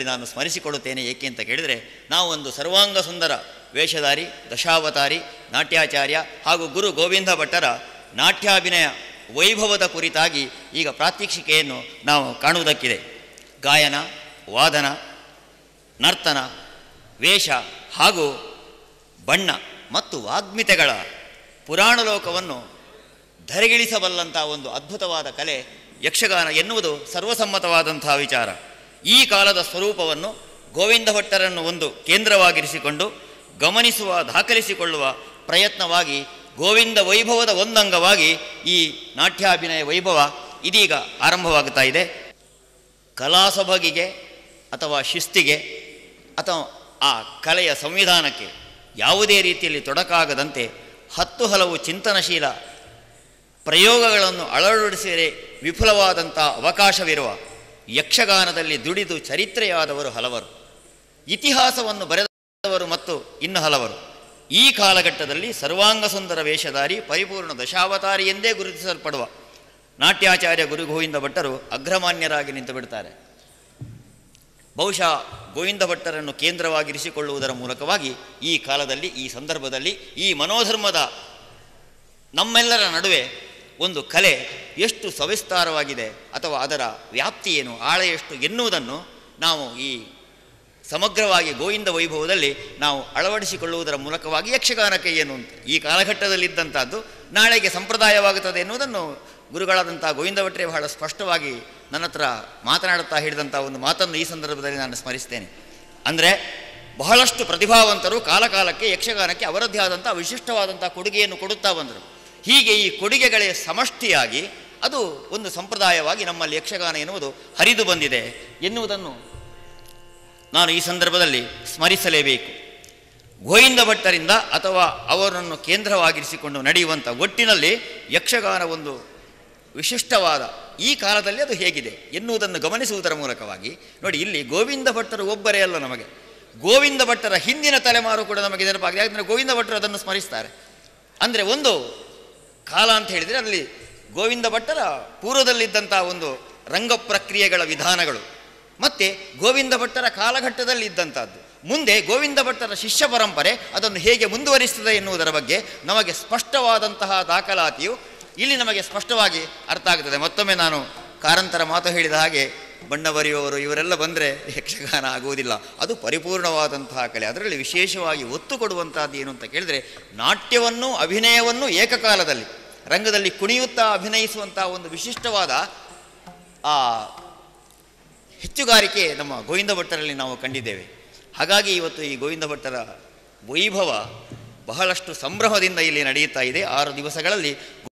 ನಾನು ಸ್ಮರಿಸಿಕೊಳ್ಳುತ್ತೇನೆ ಏಕೆ ಅಂತ ಕೇಳಿದರೆ ನಾವು ಒಂದು ಸರ್ವಾಂಗ ಸುಂದರ ವೇಷಧಾರಿ ದಶಾವತಾರಿ ನಾಟ್ಯಾಚಾರ್ಯ ಹಾಗೂ ಗುರು ಗೋವಿಂದ ಭಟ್ಟರ ನಾಟ್ಯಾಭಿನಯ ವೈಭವದ ಕುರಿತಾಗಿ ಈಗ ಪ್ರಾತ್ಯಕ್ಷಿಕೆಯನ್ನು ನಾವು ಕಾಣುವುದಕ್ಕಿದೆ ಗಾಯನ ವಾದನ ನರ್ತನ ವೇಷ ಹಾಗೂ ಬಣ್ಣ ಮತ್ತು ವಾಗ್ಮಿತೆಗಳ ಪುರಾಣ ಲೋಕವನ್ನು ಧರೆಗಿಳಿಸಬಲ್ಲಂಥ ಒಂದು ಅದ್ಭುತವಾದ ಕಲೆ ಯಕ್ಷಗಾನ ಎನ್ನುವುದು ಸರ್ವಸಮ್ಮತವಾದಂಥ ವಿಚಾರ ಈ ಕಾಲದ ಸ್ವರೂಪವನ್ನು ಗೋವಿಂದ ಭಟ್ಟರನ್ನು ಒಂದು ಕೇಂದ್ರವಾಗಿರಿಸಿಕೊಂಡು ಗಮನಿಸುವ ದಾಖಲಿಸಿಕೊಳ್ಳುವ ಪ್ರಯತ್ನವಾಗಿ ಗೋವಿಂದ ವೈಭವದ ಒಂದಂಗವಾಗಿ ಈ ನಾಟ್ಯಾಭಿನಯ ವೈಭವ ಇದೀಗ ಆರಂಭವಾಗುತ್ತಾ ಇದೆ ಕಲಾಸೊಬಗಿಗೆ ಅಥವಾ ಶಿಸ್ತಿಗೆ ಅಥವಾ ಆ ಕಲೆಯ ಸಂವಿಧಾನಕ್ಕೆ ಯಾವುದೇ ರೀತಿಯಲ್ಲಿ ತೊಡಕಾಗದಂತೆ ಹತ್ತು ಹಲವು ಚಿಂತನಶೀಲ ಪ್ರಯೋಗಗಳನ್ನು ಅಳವಡಿಸಿದರೆ ವಿಫುಲವಾದಂಥ ಅವಕಾಶವಿರುವ ಯಕ್ಷಗಾನದಲ್ಲಿ ದುಡಿದು ಚರಿತ್ರೆಯಾದವರು ಹಲವರು ಇತಿಹಾಸವನ್ನು ಬರೆದವರು ಮತ್ತು ಇನ್ನು ಹಲವರು ಈ ಕಾಲಘಟ್ಟದಲ್ಲಿ ಸರ್ವಾಂಗ ಸುಂದರ ವೇಷಧಾರಿ ಪರಿಪೂರ್ಣ ದಶಾವತಾರಿ ಎಂದೇ ಗುರುತಿಸಲ್ಪಡುವ ನಾಟ್ಯಾಚಾರ್ಯ ಗುರು ಗೋವಿಂದ ಭಟ್ಟರು ಅಗ್ರಮಾನ್ಯರಾಗಿ ನಿಂತು ಬಿಡ್ತಾರೆ ಬಹುಶಃ ಗೋವಿಂದ ಭಟ್ಟರನ್ನು ಕೇಂದ್ರವಾಗಿರಿಸಿಕೊಳ್ಳುವುದರ ಮೂಲಕವಾಗಿ ಈ ಕಾಲದಲ್ಲಿ ಈ ಸಂದರ್ಭದಲ್ಲಿ ಈ ಮನೋಧರ್ಮದ ನಮ್ಮೆಲ್ಲರ ನಡುವೆ ಒಂದು ಕಲೆ ಎಷ್ಟು ಸವಿಸ್ತಾರವಾಗಿದೆ ಅಥವಾ ಅದರ ವ್ಯಾಪ್ತಿ ಏನು ಆಳ ಎಷ್ಟು ಎನ್ನುವುದನ್ನು ನಾವು ಈ ಸಮಗ್ರವಾಗಿ ಗೋವಿಂದ ವೈಭವದಲ್ಲಿ ನಾವು ಅಳವಡಿಸಿಕೊಳ್ಳುವುದರ ಮೂಲಕವಾಗಿ ಯಕ್ಷಗಾನಕ್ಕೆ ಏನು ಅಂತ ಈ ಕಾಲಘಟ್ಟದಲ್ಲಿದ್ದಂಥದ್ದು ನಾಳೆಗೆ ಸಂಪ್ರದಾಯವಾಗುತ್ತದೆ ಎನ್ನುವುದನ್ನು ಗುರುಗಳಾದಂಥ ಗೋವಿಂದ ಭಟ್ರೆ ಬಹಳ ಸ್ಪಷ್ಟವಾಗಿ ನನ್ನ ಹತ್ರ ಮಾತನಾಡುತ್ತಾ ಹೇಳಿದಂಥ ಒಂದು ಮಾತನ್ನು ಈ ಸಂದರ್ಭದಲ್ಲಿ ನಾನು ಸ್ಮರಿಸ್ತೇನೆ ಅಂದರೆ ಬಹಳಷ್ಟು ಪ್ರತಿಭಾವಂತರು ಕಾಲಕಾಲಕ್ಕೆ ಯಕ್ಷಗಾನಕ್ಕೆ ಅವರದ್ದೇ ಆದಂಥ ವಿಶಿಷ್ಟವಾದಂಥ ಕೊಡುಗೆಯನ್ನು ಕೊಡುತ್ತಾ ಬಂದರು ಹೀಗೆ ಈ ಕೊಡುಗೆಗಳೇ ಸಮಷ್ಟಿಯಾಗಿ ಅದು ಒಂದು ಸಂಪ್ರದಾಯವಾಗಿ ನಮ್ಮಲ್ಲಿ ಯಕ್ಷಗಾನ ಎನ್ನುವುದು ಹರಿದು ಬಂದಿದೆ ಎನ್ನುವುದನ್ನು ನಾನು ಈ ಸಂದರ್ಭದಲ್ಲಿ ಸ್ಮರಿಸಲೇಬೇಕು ಗೋವಿಂದ ಭಟ್ಟರಿಂದ ಅಥವಾ ಅವರನ್ನು ಕೇಂದ್ರವಾಗಿರಿಸಿಕೊಂಡು ನಡೆಯುವಂಥ ಒಟ್ಟಿನಲ್ಲಿ ಯಕ್ಷಗಾನ ಒಂದು ವಿಶಿಷ್ಟವಾದ ಈ ಕಾಲದಲ್ಲಿ ಅದು ಹೇಗಿದೆ ಎನ್ನುವುದನ್ನು ಗಮನಿಸುವುದರ ಮೂಲಕವಾಗಿ ನೋಡಿ ಇಲ್ಲಿ ಗೋವಿಂದ ಭಟ್ಟರು ಒಬ್ಬರೇ ಅಲ್ಲ ನಮಗೆ ಗೋವಿಂದ ಭಟ್ಟರ ಹಿಂದಿನ ತಲೆಮಾರು ಕೂಡ ನಮಗೆ ನೆನಪಾಗಿದೆ ಯಾಕಂದರೆ ಗೋವಿಂದ ಭಟ್ಟರು ಅದನ್ನು ಸ್ಮರಿಸ್ತಾರೆ ಅಂದರೆ ಒಂದು ಕಾಲ ಅಂತ ಹೇಳಿದರೆ ಅಲ್ಲಿ ಗೋವಿಂದ ಭಟ್ಟರ ಪೂರ್ವದಲ್ಲಿದ್ದಂಥ ಒಂದು ರಂಗ ಪ್ರಕ್ರಿಯೆಗಳ ವಿಧಾನಗಳು ಮತ್ತು ಗೋವಿಂದ ಭಟ್ಟರ ಕಾಲಘಟ್ಟದಲ್ಲಿ ಇದ್ದಂಥದ್ದು ಮುಂದೆ ಗೋವಿಂದ ಭಟ್ಟರ ಶಿಷ್ಯ ಪರಂಪರೆ ಅದನ್ನು ಹೇಗೆ ಮುಂದುವರಿಸ್ತದೆ ಎನ್ನುವುದರ ಬಗ್ಗೆ ನಮಗೆ ಸ್ಪಷ್ಟವಾದಂತಹ ದಾಖಲಾತಿಯು ಇಲ್ಲಿ ನಮಗೆ ಸ್ಪಷ್ಟವಾಗಿ ಅರ್ಥ ಆಗುತ್ತದೆ ಮತ್ತೊಮ್ಮೆ ನಾನು ಕಾರಂತರ ಮಾತು ಹೇಳಿದ ಹಾಗೆ ಬಣ್ಣ ಬರೆಯುವವರು ಇವರೆಲ್ಲ ಬಂದರೆ ಯಕ್ಷಗಾನ ಆಗುವುದಿಲ್ಲ ಅದು ಪರಿಪೂರ್ಣವಾದಂತಹ ಕಲೆ ಅದರಲ್ಲಿ ವಿಶೇಷವಾಗಿ ಒತ್ತು ಕೊಡುವಂಥದ್ದು ಏನು ಅಂತ ಕೇಳಿದರೆ ನಾಟ್ಯವನ್ನು ಅಭಿನಯವನ್ನು ಏಕಕಾಲದಲ್ಲಿ ರಂಗದಲ್ಲಿ ಕುಣಿಯುತ್ತಾ ಅಭಿನಯಿಸುವಂಥ ಒಂದು ವಿಶಿಷ್ಟವಾದ ಆ ಹೆಚ್ಚುಗಾರಿಕೆ ನಮ್ಮ ಗೋವಿಂದ ಭಟ್ಟರಲ್ಲಿ ನಾವು ಕಂಡಿದ್ದೇವೆ ಹಾಗಾಗಿ ಇವತ್ತು ಈ ಗೋವಿಂದ ಭಟ್ಟರ ವೈಭವ ಬಹಳಷ್ಟು ಸಂಭ್ರಮದಿಂದ ಇಲ್ಲಿ ನಡೆಯುತ್ತಾ ಇದೆ ಆರು ದಿವಸಗಳಲ್ಲಿ